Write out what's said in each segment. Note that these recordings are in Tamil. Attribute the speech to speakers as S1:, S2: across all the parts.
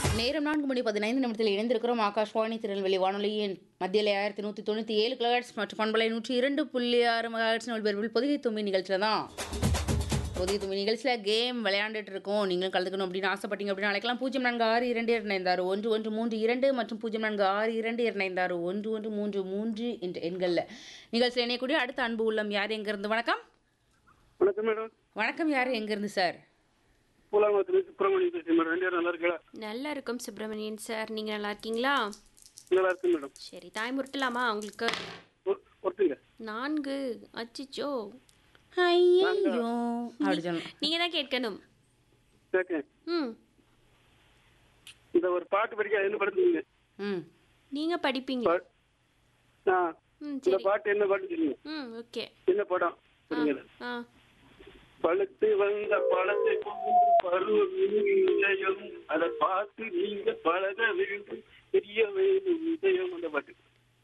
S1: நேரம் நான்கு மணி பதினைந்து நிமிடத்தில் இணைந்திருக்கிறோம் ஆகாஷ்வாணி திருநெல்வேலி வானொலியின் மத்தியில் ஆயிரத்தி நூற்றி தொண்ணூற்றி ஏழு கிலோஹெட்ஸ் மற்றும் பண்பலை நூற்றி இரண்டு புள்ளி ஆறு மெகாஹெட்ஸ் நொழிபெறுவில் பொதிகை தும்பி நிகழ்ச்சியில் தான் பொதிகை தும்பி நிகழ்ச்சியில் கேம் விளையாண்டுட்டு இருக்கோம் நீங்களும் கலந்துக்கணும் அப்படின்னு ஆசைப்பட்டீங்க அப்படின்னு அழைக்கலாம் பூஜ்ஜியம் நான்கு ஆறு இரண்டு இரண்டாயிரம் ஒன்று ஒன்று மூன்று இரண்டு மற்றும் பூஜ்ஜியம் நான்கு ஆறு இரண்டு இரண்டாயிரம் ஒன்று ஒன்று மூன்று மூன்று என்ற எண்களில் நிகழ்ச்சியில் இணையக்கூடிய அடுத்த அன்பு உள்ளம் யார் எங்கேருந்து வணக்கம்
S2: வணக்கம் மேடம்
S1: வணக்கம் யார் எங்கேருந்து சார்
S2: பூலாங்குளத்துல சுப்பிரமணியம் பேசுறேன் மேடம் ரெண்டு பேரும் நல்லா இருக்கா
S3: நல்லா இருக்கும் சுப்பிரமணியன் சார் நீங்கள் நல்லா இருக்கீங்களா
S2: நல்லா இருக்கு மேடம்
S3: சரி தாய் முருட்டலாமா உங்களுக்கு
S2: ஒரு- ஒருத்தங்க
S3: நான்கு அச்சிச்சோ
S1: ஐயோ அப்படி சொல்லணும்
S3: நீங்கள் தான் கேட்கணும்
S2: கேட்கேன்
S3: ம்
S2: இந்த ஒரு பாட்டு படிக்க என்ன படுத்துங்க
S1: ம்
S3: நீங்கள் படிப்பீங்க
S2: ஆ
S3: ம்
S2: இந்த
S3: சரி
S2: பாட்டு என்ன பாட்டு சொல்லுங்க
S3: ம் ஓகே
S2: என்ன படம் சொல்லுங்க
S3: ஆ
S2: பழுத்து வந்த பழத்தை பருவம் இதயம் அதை பார்த்து நீங்க பழக வேண்டும் தெரிய வேண்டும் இதயம் அந்த பாட்டு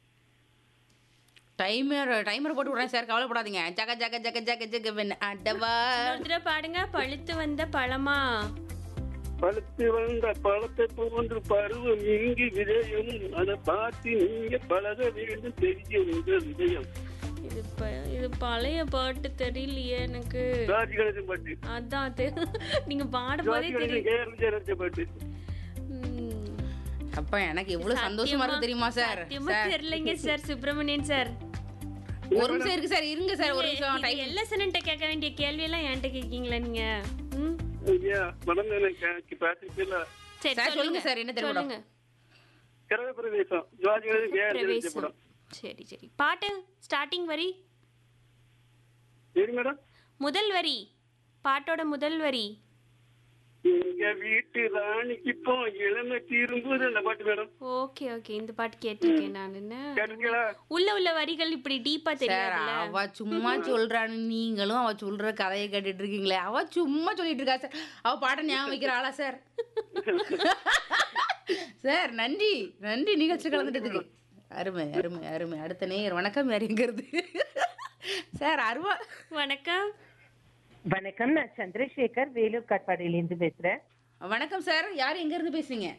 S1: டைமர் டைமர் போட்டு விட்றேன் சார் கவலைப்படாதீங்க ஜக ஜக ஜக ஜக ஜக வெண்ண அடவா
S3: இன்னொரு தடவை பாடுங்க பழுத்து வந்த பழமா
S2: பழுத்து வந்த பழத்தை போன்று பருவம் இங்கு விதயம் அதை பார்த்து நீங்க பழக வேண்டும் தெரிய உங்கள் இதயம்
S3: இது ப இது பழைய பாட்டு தெரியலையே எனக்கு
S2: ராஜி கணேசன் பாட்டு
S3: அதான் தெ- நீங்க பாடும்போதே
S2: ராஜி கணேசன்
S3: தெரியும்
S2: கே ஆர் விஜய் நடிச்ச பாட்டு
S3: ம்.
S1: அப்பா எனக்கு எவ்வளவு சந்தோஷமா இருக்கு தெரியுமா சார்
S3: சத்தியமா
S1: சார்
S3: தெரியலைங்க சார் சுப்பிரமணியன் சார்
S1: ஒரு நிமிஷம் இருக்கு சார் இருங்க சார் ஒரு நிமிஷம்
S3: நீங்க
S1: டைம்
S3: எல்எஸ்என்ட்ட கேட்க வேண்டிய கேள்வி எல்லாம் என்கிட்ட கேக்கீங்களா நீங்க ம்?
S2: ஐயா மனம் எனக்கு பார்த்துருக்கல
S3: சரி
S1: சார், சொல்லுங்க சார், என்ன தெரியும்
S3: சொல்லுங்க
S2: கிரக பிரவேசம் ராஜி கணேசன் கே ஆர் விஜய் நடிச்ச
S3: பிரவேசம்
S2: படம்
S3: சரி சரி பாட்டு ஸ்டார்டிங் வரி
S2: சரி மேடம்
S3: முதல் வரி பாட்டோட முதல் வரி
S2: எங்க வீட்டு ராணிக்கு இப்போ இளமை திரும்புது அந்த பாட்டு மேடம்
S3: ஓகே ஓகே இந்த பாட்டு கேட்டிருக்கேன் நான் என்ன
S2: கேட்டுங்களா
S3: உள்ள உள்ள வரிகள் இப்படி டீப்பா
S1: சார்
S3: தெரியாதுல்ல
S1: அவ சும்மா சொல்றான்னு நீங்களும் அவ சொல்ற கதையை கேட்டுட்டு இருக்கீங்களே அவ சும்மா சொல்லிட்டு இருக்கா சார் அவ பாட்டை ஞாபகம் வைக்கிற ஆளா சார் சார் நன்றி நன்றி நிகழ்ச்சி கலந்துட்டதுக்கு அருமை அருமை அருமை அடுத்த நேயர் வணக்கம் யார் எங்கிறது சார் அருவா
S3: வணக்கம்
S4: வணக்கம் நான் சந்திரசேகர் வேலூர் காட்பாடியிலேருந்து பேசுறேன்
S1: வணக்கம் சார் யார் எங்கேருந்து பேசுறீங்க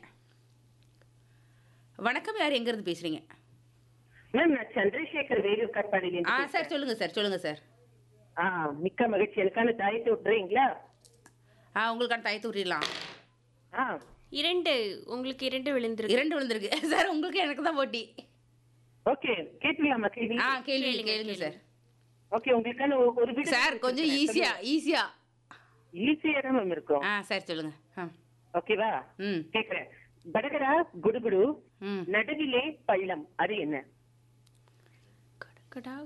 S1: வணக்கம் யார் எங்கேருந்து பேசுறீங்க
S4: மேம் நான் சந்திரசேகர் வேலூர்
S1: ஆ
S4: காட்பாடியிலேருந்து
S1: சார் சொல்லுங்க சார் சொல்லுங்க சார்
S4: ஆ மிக்க மகிழ்ச்சி எனக்கான தாயத்தை விட்டுறீங்களா
S1: ஆ உங்களுக்கான தயத்து விட்டுடலாம்
S4: ஆ
S3: இரண்டு உங்களுக்கு இரண்டு விழுந்திருக்கு
S1: இரண்டு விழுந்திருக்கு சார் உங்களுக்கு எனக்கு தான் போட்டி
S4: ஓகே கேட்டுக்கலாமா கேள்வி
S1: ஆ கேள்வி
S3: கேளுங்க,
S1: கேளுங்க சார்
S4: ஓகே உங்களுக்கான ஒரு- ஒரு வீடு
S1: சார் கொஞ்சம் ஈஸியா ஈஸியா
S4: ஈஸியா தான் மேம் இருக்கும்
S1: ஆ சார் சொல்லுங்க ஆ
S4: ஓகேவா
S1: ம்
S4: கேக்குறேன் படகரா குடுகுடு
S1: ம்
S4: நடுவிலே பள்ளம் அது என்ன
S3: கடகடா